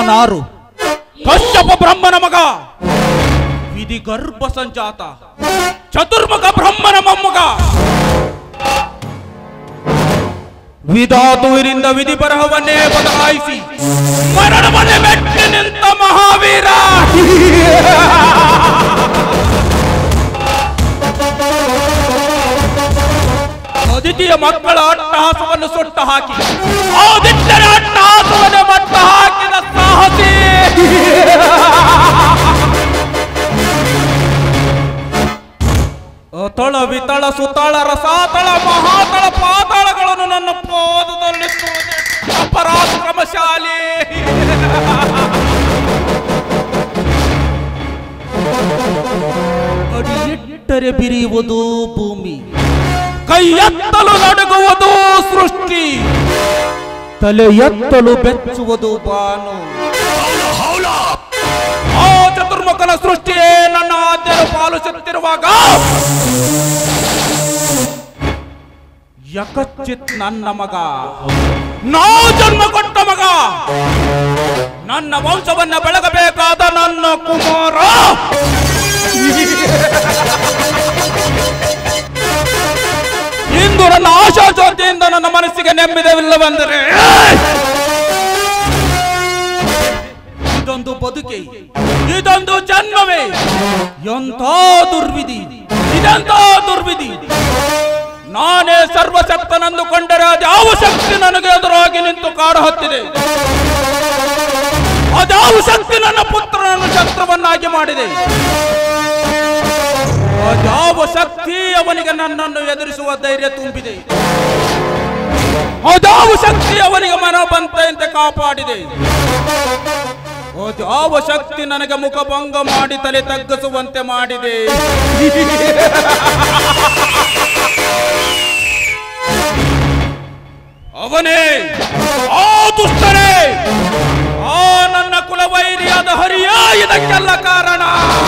ನಾನಾರು ಕಶ್ಯಪ ಬ್ರಹ್ಮನ ಮಗ ವಿಧಿ ಗರ್ಭ ಸಂಜಾತ ಚತುರ್ಮುಖ ಬ್ರಹ್ಮನ ಮೊಮ್ಮಗ ವಿಧಾತುವಿನಿಂದ ವಿಧಿ ಬರಹವನ್ನೇ ಬದಲಾಯಿಸಿ ಮರಣವನ್ನೇ ಮೆಟ್ಟಿ ನಿಂತ ಮಹಾವೀರ ಅದಿತಿಯ ಮಕ್ಕಳ ಅಟ್ಟಹಾಸವನ್ನು ಸುಟ್ಟ ಹಾಕಿ ಆದಿತ್ಯನ ಅಟ್ಟಹಾಸವನ್ನು ಮಟ್ಟ ಹಾಕಿದ ಸಾಹಸಿ ಅತಳ ವಿತಳ ಸುತಳ ರಸಾತಳ ಮಹಾತಳ ಪಾತಾಳಗಳನ್ನು ನನ್ನ ಪಾದದಲ್ಲಿ ತುಳಿದೆ ಪರಾಕ್ರಮಶಾಲಿ ಅಡಿಯಿಟ್ಟರೆ ಬಿರಿಯುವುದು ಭೂಮಿ ಕೈ ಎತ್ತಲು ನಡುಗುವುದು ಸೃಷ್ಟಿ ತಲೆ ಎತ್ತಲು ಬೆಚ್ಚುವುದು ಬಾನು ಆ ಚತುರ್ಮುಖನ ಸೃಷ್ಟಿಯೇ ನನ್ನ ಆದ್ಯರು ಪಾಲಿಸುತ್ತಿರುವಾಗ ಯಕಚಿತ್ ನನ್ನ ಮಗ ನಾ ಜನ್ಮ ಕೊಟ್ಟ ಮಗ ನನ್ನ ವಂಶವನ್ನ ಬೆಳಗಬೇಕಾದ ನನ್ನ ಕುಮಾರ ಇಂದು ನನ್ನ ಆಶಾ ಜ್ಯೋತಿಯಿಂದ ನನ್ನ ಮನಸ್ಸಿಗೆ ನೆಮ್ಮದಿವಿಲ್ಲವೆಂದರೆ ಇದೊಂದು ಬದುಕೆ ಇದೊಂದು ಜನ್ಮವೇ ಎಂಥ ದುರ್ವಿಧಿ ಇದೆಂಥ ದುರ್ವಿಧಿ ನಾನೇ ಸರ್ವಶಕ್ತನೆಂದುಕೊಂಡರೆ ಅದ್ಯಾವ ಶಕ್ತಿ ನನಗೆ ಎದುರಾಗಿ ನಿಂತು ಕಾಡು ಹತ್ತಿದೆ ಅದ್ಯಾವ ಶಕ್ತಿ ನನ್ನ ಪುತ್ರನನ್ನು ಶಸ್ತ್ರವನ್ನಾಗಿ ಮಾಡಿದೆ ಅದ್ಯಾವ ಶಕ್ತಿ ಅವನಿಗೆ ನನ್ನನ್ನು ಎದುರಿಸುವ ಧೈರ್ಯ ತುಂಬಿದೆ ಅದ್ಯಾವ ಶಕ್ತಿ ಅವನಿಗೆ ಮನೋಬಂತೆಯಂತೆ ಕಾಪಾಡಿದೆ ಅದ್ಯಾವ ಶಕ್ತಿ ನನಗೆ ಮುಖಭಂಗ ಮಾಡಿ ತಲೆ ತಗ್ಗಿಸುವಂತೆ ಮಾಡಿದೆ ಅವನೇ ಆ ದುಷ್ಟನೇ ಆ ನನ್ನ ಕುಲವೈರಿಯಾದ ಹರಿಯ ಇದಕ್ಕೆಲ್ಲ ಕಾರಣ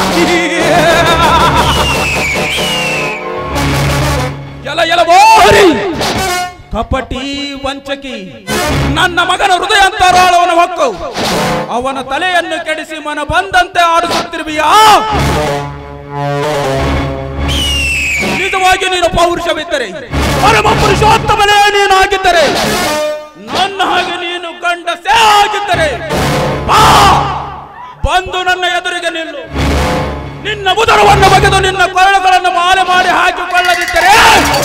ಎಲ ಎಲವೋ ಹರಿ ಕಪಟಿ ವಂಚಕಿ ನನ್ನ ಮಗನ ಹೃದಯ ಅಂತರಾಳವನ ಹೊಕ್ಕು ಅವನ ತಲೆಯನ್ನು ಕೆಡಿಸಿ ಮನ ಬಂದಂತೆ ಆಡಿಸುತ್ತಿರುವಿಯಾ ನಿಜವಾಗಿ ನೀನು ಪೌರುಷವಿದ್ದರೆ ಪರಮ ಪುರುಷೋತ್ತಮನೇ ನೀನಾಗಿದ್ದರೆ ನನ್ನ ಹಾಗೆ ನೀನು ಗಂಡಸೇ ಆಗಿದ್ದರೆ ಬಾ ಬಂದು ನನ್ನ ಎದುರಿಗೆ ನಿಲ್ಲು ನಿನ್ನ ಉದರವನ್ನು ಬಗೆದು ನಿನ್ನ ಕೊರಳುಗಳನ್ನು ಮಾಲೆ ಮಾಡಿ ಹಾಕಿಕೊಳ್ಳದಿದ್ದರೆ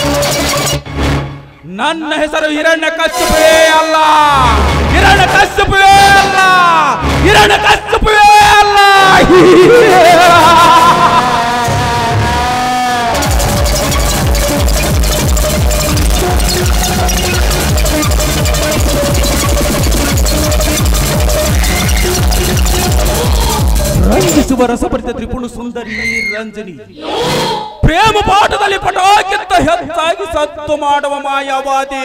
ನನ್ನ ಹೆಸರು ಹಿರಣ್ಯ ಕಶ್ಯಪೇ ಅಲ್ಲ ಹಿರಣ್ಯ ಕಶ್ಯಪೇ ಅಲ್ಲ ಹಿರಣ್ಯ ಕಶ್ಯಪೇ ಅಲ್ಲ ರಂಜಿಸುವ ರಸಭರಿತ ತ್ರಿಪುಣ ಸುಂದರಿ ರಂಜನಿ ಪ್ರೇಮ ಪಾಠದಲ್ಲಿ ಪಟಾಕಿಂತ ಹೆಚ್ಚಾಗಿ ಸತ್ತು ಮಾಡುವ ಮಾಯಾವಾದಿ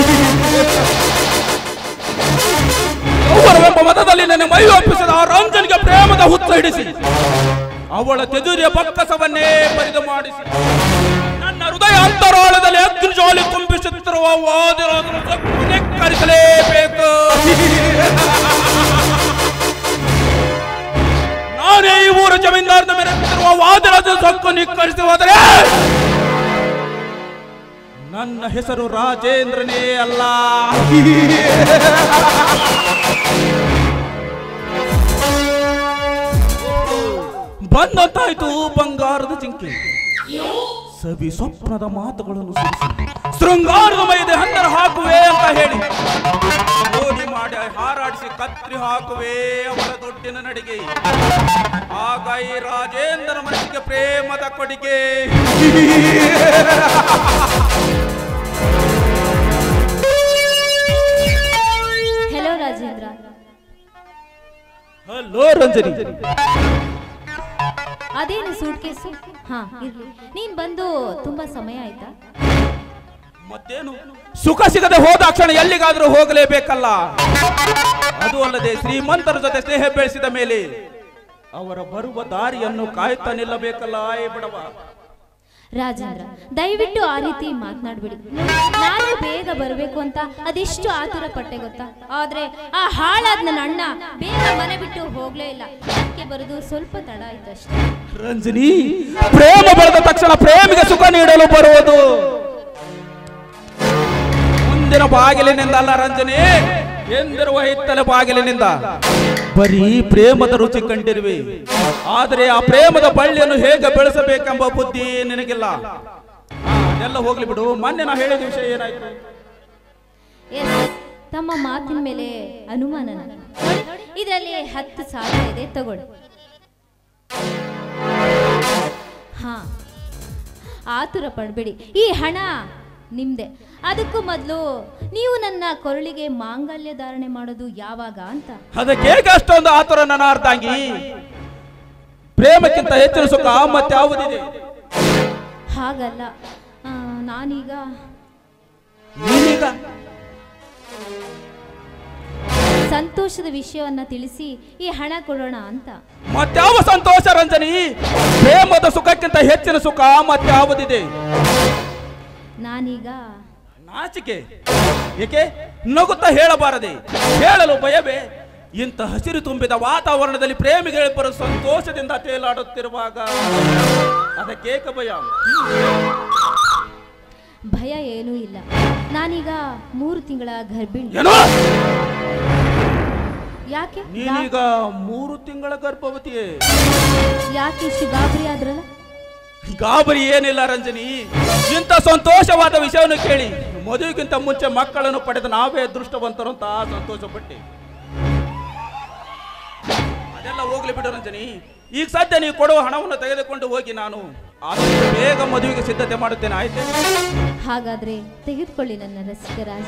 ಅವರೆಂಬ ಮತದಲ್ಲಿ ನನ್ನ ಮೈ ಒಪ್ಪಿಸಿದ ಆ ರಂಜನಿಗೆ ಪ್ರೇಮದ ಹುತ್ತ ಹಿಡಿಸಿ ಅವಳ ತೆದುರಿಯ ಬಕ್ಕಸವನ್ನೇ ಬರಿದು ಮಾಡಿಸಿ ನನ್ನ ಹೃದಯ ಅಂತರಾಳದಲ್ಲಿ ಅಗ್ನಿಜಾಲಿ ತುಂಬಿಸುತ್ತಿರುವ ವಾದಿರಾದರೂ ಸಕ್ಕನೆ ಕರೆಸಲೇಬೇಕು ನಾನೇ ಈ ಊರ ಜಮೀನ್ದಾರನ ಮೆರೆಯುತ್ತಿರುವ ವಾದರಾಜ ಸೊಕ್ಕು ನಿಕ್ಕರಿಸಿ ಹೋದರೆ ನನ್ನ ಹೆಸರು ರಾಜೇಂದ್ರನೇ ಅಲ್ಲ ಬಂದಂತಾಯ್ತು ಬಂಗಾರದ ಜಿಂಕೆ ಸವಿ ಸ್ವಪ್ನದ ಮಾತುಗಳನ್ನು ಸುರಿಸಿ ಶೃಂಗಾರದ ಮೈದೆ ಹಂದರ ಹಾಕುವೆ ಅಂತ ಹೇಳಿ ಓಡಿ ಮಾಡಿ ಹಾರಾಡಿಸಿ ಕತ್ರಿ ಹಾಕುವೆ ಅವರ ದೊಡ್ಡಿನ ನಡಿಗೆ ಆಗ ಈ ರಾಜೇಂದ್ರನ ಮನಸ್ಸಿಗೆ ಪ್ರೇಮದ ಕೊಡಿಗೆ ಹೆಲೋ ರಾಜೇಂದ್ರ ಹಲೋ ರಂಜನಿ ಅದೇನು ಸೂಟ್ ಕೇಸು ಹಾ ಇರ್ಲಿ ನೀನ್ ಬಂದು ತುಂಬಾ ಸಮಯ ಆಯ್ತಾ ಮತ್ತೇನು ಸುಖ ಸಿಗದೆ ಹೋದ ಕ್ಷಣ ಎಲ್ಲಿಗಾದ್ರೂ ಹೋಗಲೇಬೇಕಲ್ಲ ಅದು ಅಲ್ಲದೆ ಶ್ರೀಮಂತರ ಜೊತೆ ಸ್ನೇಹ ಬೆಳೆಸಿದ ಮೇಲೆ ಅವರ ಬರುವ ದಾರಿಯನ್ನು ಕಾಯ್ತಾ ನಿಲ್ಲಬೇಕಲ್ಲ ಏ ಬಡವ ರಾಜೇಂದ್ರ ದಯವಿಟ್ಟು ಆ ರೀತಿ ಮಾತನಾಡ್ಬೇಡಿ ನಾನು ಬೇಗ ಬರಬೇಕು ಅಂತ ಅದೆಷ್ಟು ಆತುರ ಪಟ್ಟೆ ಗೊತ್ತಾ ಆದ್ರೆ ಆ ಹಾಳಾದ ನನ್ನ ಅಣ್ಣ ಬೇಗ ಮನೆ ಬಿಟ್ಟು ಹೋಗ್ಲೇ ಇಲ್ಲ ಅದಕ್ಕೆ ಬರೋದು ಸ್ವಲ್ಪ ತಡ ಆಯ್ತು ಅಷ್ಟೇ ರಂಜನಿ ಪ್ರೇಮ ಬೆಳೆದ ತಕ್ಷಣ ಪ್ರೇಮಿಗೆ ಸುಖ ನೀಡಲು ಬರುವುದು ಮುಂದಿನ ಬಾಗಿಲಿನಿಂದ ಅಲ್ಲ ರಂಜನಿ ಎಂದಿರುವ ಹಿತ್ತಲ ಬಾಗಿಲಿನಿಂದ ಬರೀ ಪ್ರೇಮದ ರುಚಿ ಕಂಡಿರುವೆ ಆದರೆ ಆ ಪ್ರೇಮದ ಬಳ್ಳಿಯನ್ನು ಹೇಗೆ ಬೆಳೆಸಬೇಕೆಂಬ ಬುದ್ಧಿ ನಿನಗಿಲ್ಲ ಆ, ಅದೆಲ್ಲ ಹೋಗ್ಲಿ ಬಿಡು ಮೊನ್ನೆ ನಾ ಹೇಳಿದ ವಿಷಯ ಏನಾಯ್ತು ಎಸ್ ತಮ್ಮ ಮಾತಿನ ಮೇಲೆ ಅನುಮಾನ ಇದರಲ್ಲಿ ಹತ್ತು ಸಾವಿರ ಇದೆ ತಗೊಳ್ಳಿ ಹಾ ಆತುರ ಪಡಬೇಡಿ ಈ ಹಣ ನಿಮ್ದೆ ಅದಕ್ಕೂ ಮೊದಲು ನೀವು ನನ್ನ ಕೊರಳಿಗೆ ಮಾಂಗಲ್ಯ ಧಾರಣೆ ಮಾಡೋದು ಯಾವಾಗ ಅಂತ ಅದಕ್ಕೆ ಹೇಗೆ ಅಷ್ಟೊಂದು ಆತುರ ನನ್ನ ಅರ್ಧಾಂಗಿ ಪ್ರೇಮಕ್ಕಿಂತ ಹೆಚ್ಚಿನ ಸುಖ ಮತ್ತೆ ಯಾವುದಿದೆ ಹಾಗಲ್ಲ ಆ, ನಾನೀಗ ನೀನೀಗ ಸಂತೋಷದ ವಿಷಯವನ್ನ ತಿಳಿಸಿ ಈ ಹಣ ಕೊಡೋಣ ಅಂತ ಮತ್ಯಾವ ಸಂತೋಷ ರಂಜನಿ ಪ್ರೇಮದ ಸುಖಕ್ಕಿಂತ ಹೆಚ್ಚಿನ ಸುಖ ಮತ್ಯಾವುದಿದೆ ನಾನೀಗ ನಾಚಿಕೆ ಏಕೆ ನಗುತ್ತಾ ಹೇಳಬಾರದೆ ಹೇಳಲು ಭಯವೇ ಇಂಥ ಹಸಿರು ತುಂಬಿದ ವಾತಾವರಣದಲ್ಲಿ ಪ್ರೇಮಿಗಳಿಬ್ಬರು ಸಂತೋಷದಿಂದ ತೇಲಾಡುತ್ತಿರುವಾಗ ಅದಕ್ಕೇಕ ಭಯ ಭಯ ಏನೂ ಇಲ್ಲ ನಾನೀಗ ಮೂರು ತಿಂಗಳ ಗರ್ಭಿಣಿ ಏನು ಯಾಕೆ ನೀನೀಗ ಮೂರು ತಿಂಗಳ ಗರ್ಭವತಿಯೇ ಯಾಕೆ ಇಷ್ಟು ಗಾಬರಿ ಆದ್ರಲ್ಲ ಗಾಬರಿ ಏನಿಲ್ಲ ರಂಜನಿ ಇಂಥ ಸಂತೋಷವಾದ ವಿಷಯವನ್ನು ಕೇಳಿ ಮದುವೆಗಿಂತ ಮುಂಚೆ ಮಕ್ಕಳನ್ನು ಪಡೆದ ನಾವೇ ಅದೃಷ್ಟವಂತರು ಅಂತ ಸಂತೋಷ ಪಟ್ಟೆ ಅದೆಲ್ಲ ಹೋಗ್ಲಿ ಬಿಡು ರಂಜನಿ ಈಗ ಸದ್ಯ ನೀವು ಕೊಡುವ ಹಣವನ್ನು ತೆಗೆದುಕೊಂಡು ಹೋಗಿ ನಾನು ಆದಷ್ಟು ಬೇಗ ಮದುವೆಗೆ ಸಿದ್ಧತೆ ಮಾಡುತ್ತೇನೆ ಆಯ್ತೆ ಹಾಗಾದ್ರೆ ತೆಗೆದುಕೊಳ್ಳಿ ನನ್ನ ರಸಿಕರಾಜ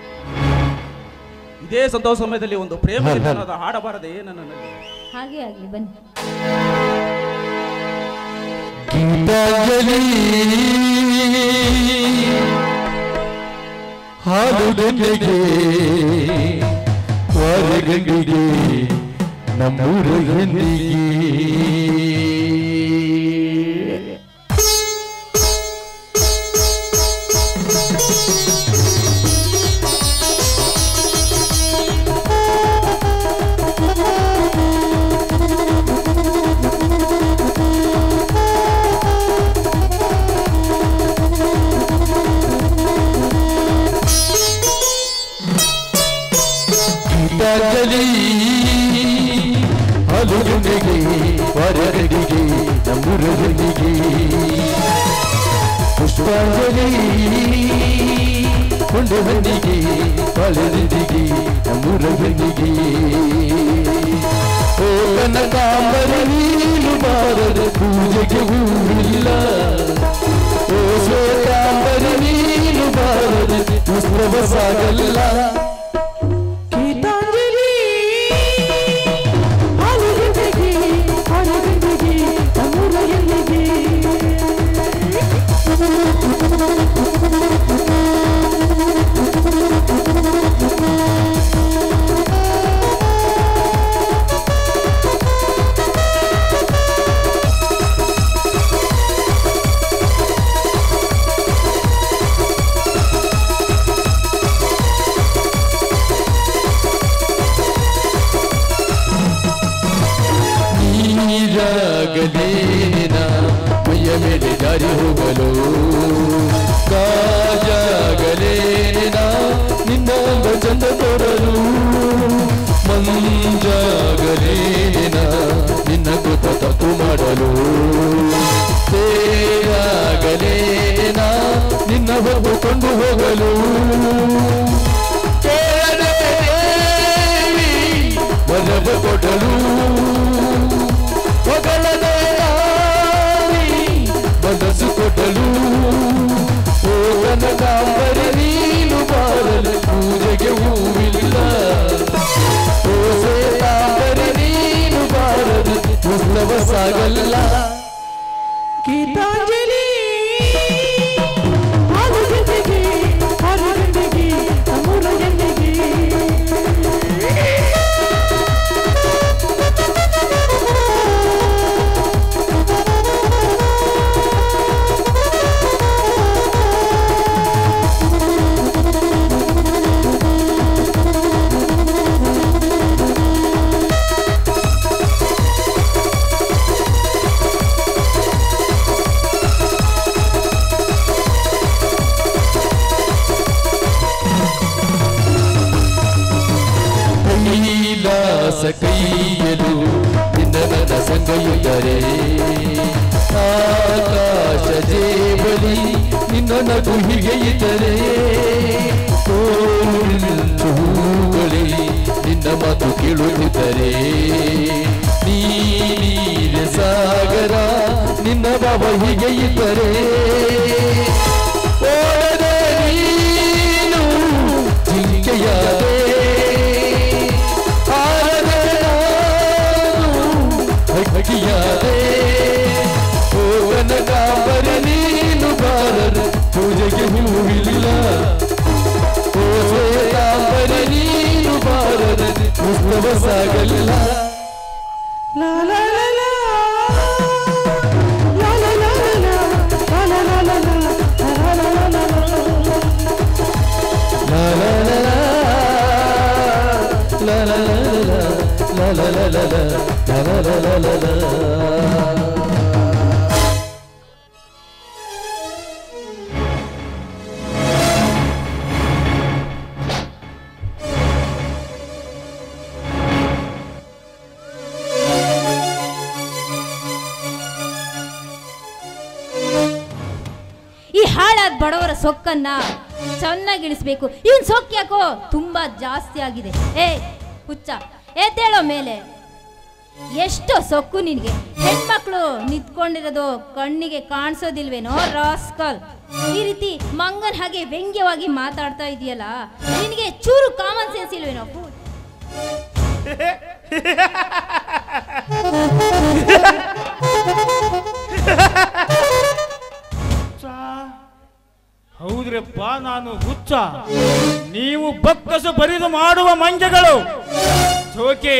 ಇದೇ ಸಂತೋಷ ಸಮಯದಲ್ಲಿ ಒಂದು ಪ್ರೇಮ ಗೀತೆಯನ್ನು ಹಾಡಬಾರದೆ ನನ್ನಲ್ಲಿ ಹಾಗೆ ಆಗ್ಲಿ ಬನ್ನಿ ಗೀತಾಂಜಲಿ ಹಾಲು ಗಂಗೆಗೆ ವಾರಗಂಗೆಗೆ ನಮ್ಮೂರ ಹೆಣ್ಣಿಗೆ ಗೀತಾಂಜಲಿ ಹಾಲು ಗಂಗೆಗೆ ವಾರಗಂಗೆಗೆ ನಮ್ಮೂರ ಹೆಣ್ಣಿಗೆ ಪುಷ್ಪಾಂಜಲಿ ಕೊಂಡು ಹಣ್ಣಿಗೆ ಬಾಳೆದಿಂದಿಗೆ ನಮ್ಮೂರ ಹೆಣ್ಣಿಗೆ ಓ ಕನಕಾಂಬರಿ ನೀನು ಬಾರದ ಪೂಜೆಗೆ ಹೂವಿಲ್ಲ ಓ ಶ್ವೇತಾಂಬರಿ ನೀನು ಬಾರದ ಉತ್ಸವ ಸಾಗಲ್ಲ ಗೀತಾಂಜಲಿ ಹಾಲುಗೆಂದಿಗೆ ಹಾಲುಗೆಂದಿಗೆ ನಮ್ಮೂರ ಹೆಣ್ಣಿಗೆ ಕೈಯಲು ನಿನ್ನ ನನ್ನ ಸಂಗೈಯುತ್ತಾರೆ ಆಕಾಶ ಜೇಬಲಿ ನಿನ್ನ ನಗು ಹೀಗೆ ಇದ್ದರೆ ಹೂಗಳೇ ನಿನ್ನ ಮಾತು ಕೇಳುತ್ತಿದ್ದರೆ ನೀರ ಸಾಗರ ನಿನ್ನ ಭಾವ ಹೀಗೆ ಇದ್ದರೆ ಓಡದೆ ನೀನು ಜಿಂಕೆಯಾದೆ ಆರದೆ ನಾನು ಹಕ್ಕಿಯಾದೆ ಹೋಗನ ಕಾಂಬರ ನೀನು ಬಾರರ ಪೂಜೆಗೆ ಹೂವಿಲ್ಲ ಓ ಶ್ವೇತಾಂಬರ ನೀನು ಬಾರರ ಉತ್ಸವ ಸಾಗಲಿಲ್ಲ La la la la. La la la la la. La la la la la. La la la la la. La la la la. La la la la la. La la la la la. La la la la la la. ಈ ಹಾಳಾದ ಬಡವರ ಸೊಕ್ಕನ್ನ ಚೆನ್ನಾಗಿ ಇಳಿಸ್ಬೇಕು ಇವನ್ ಸೊಕ್ಕ ಯಾಕೋ ತುಂಬಾ ಜಾಸ್ತಿ ಆಗಿದೆ ಏ ಹುಚ್ಚ ಎದ್ದೇಳೋ ಮೇಲೆ ಎಷ್ಟೋ ಸೊಕ್ಕು ನಿನಗೆ ಹೆಣ್ಮಕ್ಳು ನಿಂತ್ಕೊಂಡಿರೋದು ಕಣ್ಣಿಗೆ ಕಾಣಿಸೋದಿಲ್ವೇನೋ ರಾಸ್ಕಲ್ ಈ ರೀತಿ ಮಂಗನ್ ಹಾಗೆ ವ್ಯಂಗ್ಯವಾಗಿ ಮಾತಾಡ್ತಾ ಇದೆಯಲ್ಲ ನಿನಗೆ ಚೂರು ಕಾಮನ್ ಸೆನ್ಸ್ ಇಲ್ವೇನೋ ಫು. ಹುಚ್ಚ ಹೌದ್ರಪ್ಪ ನಾನು ಹುಚ್ಚ ನೀವು ಬಕ್ಕಸು ಬರಿದು ಮಾಡುವ ಮಂಜಗಳು ಜೋಕೆ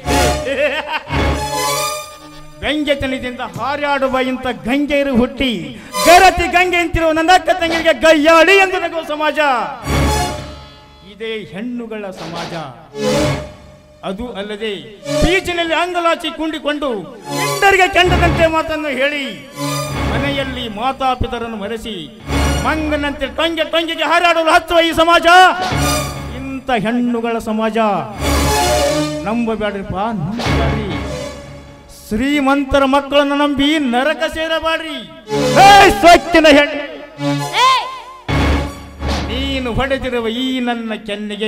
ವ್ಯಂಗ್ಯತನದಿಂದ ಹಾರಾಡುವ ಇಂಥ ಗಂಗೆಯರು ಹುಟ್ಟಿ ಗರತಿ ಗಂಗೆ ಅಂತಿರುವ ನನ್ನ ಅಕ್ಕ ತಂಗಿಗೆ ಗಯ್ಯಾಳಿ ಎಂದು ನಗುವ ಸಮಾಜ ಇದೇ ಹೆಣ್ಣುಗಳ ಸಮಾಜ ಅದು ಅಲ್ಲದೆ ಬೀಚಿನಲ್ಲಿ ಅಂಗಲಾಚಿ ಕುಂಡಿಕೊಂಡು ಎಂದರಿಗೆ ಕೆಂಡದಂತೆ ಮಾತನ್ನು ಹೇಳಿ ಮನೆಯಲ್ಲಿ ಮಾತಾಪಿತರನ್ನು ಮರೆಸಿ ಮಂಗನಂತೆ ಟೊಂಗೆ ಟೊಂಗೆಗೆ ಹಾರಾಡಲು ಹಚ್ಚುವ ಈ ಸಮಾಜ ಇಂಥ ಹೆಣ್ಣುಗಳ ಸಮಾಜ ನಂಬಬೇಡ್ರಿಪ್ಪ ನಂಬಬೇಡ್ರಿ ಶ್ರೀಮಂತರ ಮಕ್ಕಳನ್ನು ನಂಬಿ ನರಕ ಸೇರಬೇಡ್ರಿ ಹೇ ಸೊಕ್ಕಿನ ಹೆಣ್ಣು ಏಯ್! ನೀನು ಹೊಡೆದಿರುವ ಈ ನನ್ನ ಕೆನ್ನಿಗೆ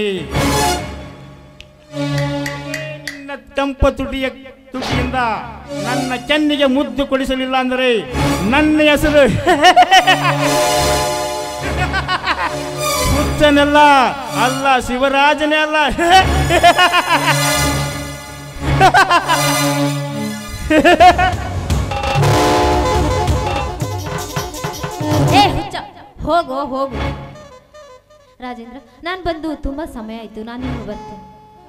ನಿನ್ನ ತಂಪ ತುಟಿಯ ತುಟಿಯಿಂದ ನನ್ನ ಕೆನ್ನಿಗೆ ಮುದ್ದು ಕೊಡಿಸಲಿಲ್ಲ ಅಂದರೆ ನನ್ನ ಹೆಸರು ಹುಚ್ಚನಲ್ಲ ಅಲ್ಲ ಶಿವರಾಜನೇ ಅಲ್ಲ ಏ ಹುಚ್ಚ ಹೋಗೋ ಹೋಗು ರಾಜೇಂದ್ರ ನಾನು ಬಂದು ತುಂಬಾ ಸಮಯ ಆಯ್ತು ನಾನು ಇನ್ನು ಬರ್ತೇನೆ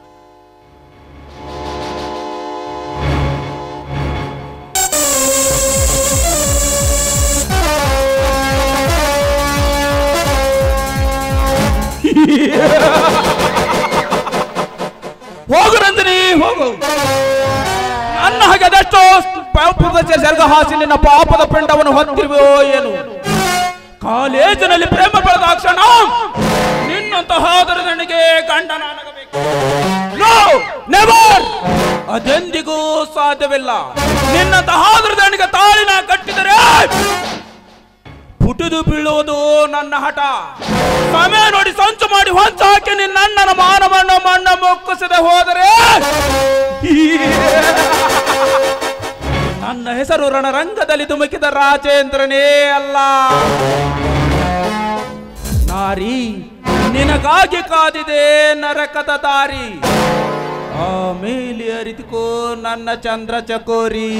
ಹೋಗು ನಂದಿನಿ ಹೋಗು ನನ್ನ ಹಾಗೆ ಅದೆಷ್ಟೋ ಪಾಪದ ಸರ್ಗ ಹಾಸಿ ನಿನ್ನ ಪಾಪದ ಪಿಂಡವನ್ನು ಹೊತ್ತಿರುವೆಯೋ ಏನು ಕಾಲೇಜಿನಲ್ಲಿ ಪ್ರೇಮ ಬೆಳೆದಾಕ್ಷಣ ನಿನ್ನಂತಹ ನನಗೆ ಗಂಡನಾಗಬೇಕು ನೋ ನೆವರ್ ಅದೆಂದಿಗೂ ಸಾಧ್ಯವಿಲ್ಲ ನಿನ್ನಂತಹ ನನಗೆ ತಾಳಿನ ಕಟ್ಟಿದರೆ ಪುಟಿದು ಬೀಳುವುದು ನನ್ನ ಹಠ ಸಮಯ ನೋಡಿ ಸಂಚು ಮಾಡಿ ಹೊಂಚು ಹಾಕಿ ನಿನ್ನ ಅಣ್ಣನ ಮಾನವನ್ನ ಮಣ್ಣ ಮುಕ್ಕಿಸದೆ ಹೋದರೆ ನನ್ನ ಹೆಸರು ರಣರಂಗದಲ್ಲಿ ಧುಮುಕಿದ ರಾಜೇಂದ್ರನೇ ಅಲ್ಲ ನಾರಿ ನಿನಗಾಗಿ ಕಾದಿದೆ ನರಕದ ದಾರಿ ಆಮೇಲೆ ಅರಿತುಕೋ ನನ್ನ ಚಂದ್ರ ಚಕೋರಿ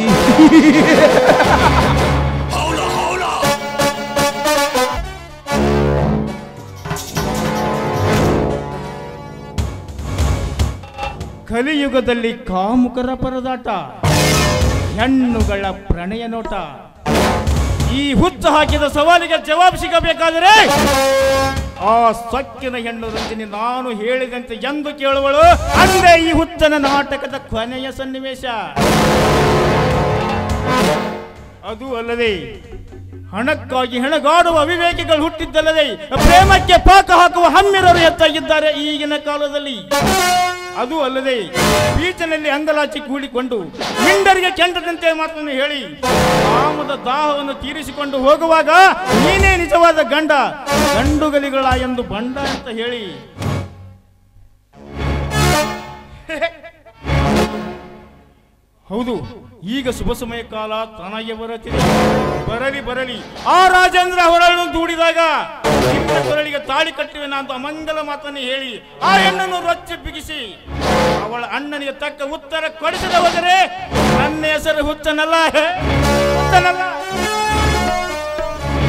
ಕಲಿಯುಗದಲ್ಲಿ ಕಾಮುಕರ ಪರದಾಟ ಹೆಣ್ಣುಗಳ ಪ್ರಣಯ ನೋಟ ಈ ಹುಚ್ಚ ಹಾಕಿದ ಸವಾಲಿಗೆ ಜವಾಬು ಸಿಗಬೇಕಾದರೆ ಆ ಸೊಕ್ಕಿನ ಹೆಣ್ಣು ರಂಜಿನಿ ನಾನು ಹೇಳಿದಂತೆ ಎಂದು ಕೇಳುವಳು ಅಂದೇ ಈ ಹುಚ್ಚನ ನಾಟಕದ ಕೊನೆಯ ಸನ್ನಿವೇಶ ಅದು ಅಲ್ಲದೆ ಹಣಕ್ಕಾಗಿ ಹೆಣಗಾಡುವ ಅವಿವೇಕಿಗಳು ಹುಟ್ಟಿದ್ದಲ್ಲದೆ ಪ್ರೇಮಕ್ಕೆ ಪಾಕ ಹಾಕುವ ಹಮ್ಮಿರರು ಹೆಚ್ಚಾಗಿದ್ದಾರೆ ಈಗಿನ ಕಾಲದಲ್ಲಿ ಅದು ಅಲ್ಲದೆ ಬೀಚನಲ್ಲಿ ಅಂಗಲಾಚಿ ಕೂಡಿಕೊಂಡು ಮಿಂಡರಿಗೆ ಕೆಂಡದಂತೆ ಮಾತನ್ನು ಹೇಳಿ ಕಾಮದ ದಾಹವನ್ನು ತೀರಿಸಿಕೊಂಡು ಹೋಗುವಾಗ ನೀನೇ ನಿಜವಾದ ಗಂಡ ಗಂಡುಗಲಿಗಳ ಎಂದು ಬಂಡ ಅಂತ ಹೇಳಿ ಹೌದು ಈಗ ಶುಭ ಸಮಯ ಕಾಲ ತನಗೆ ಬರುತ್ತಿದೆ ಬರಲಿ ಬರಲಿ ಆ ರಾಜೇಂದ್ರ ಹೊರಳನ್ನು ದೂಡಿದಾಗ ನಿನ್ನ ಕೊರಳಿಗೆ ತಾಳಿ ಕಟ್ಟಿವೆ ಅಂತ ಅಮಂಗಲ ಮಾತನ್ನು ಹೇಳಿ ಆ ಹೆಣ್ಣನ್ನು ರೊಚ್ಚಿ ಬಿಗಿಸಿ ಅವಳ ಅಣ್ಣನಿಗೆ ತಕ್ಕ ಉತ್ತರ ಕೊಡಿಸದೆ ಹೋದರೆ ನನ್ನ ಹೆಸರು ಹುಚ್ಚನಲ್ಲ ಹುಚ್ಚನಲ್ಲ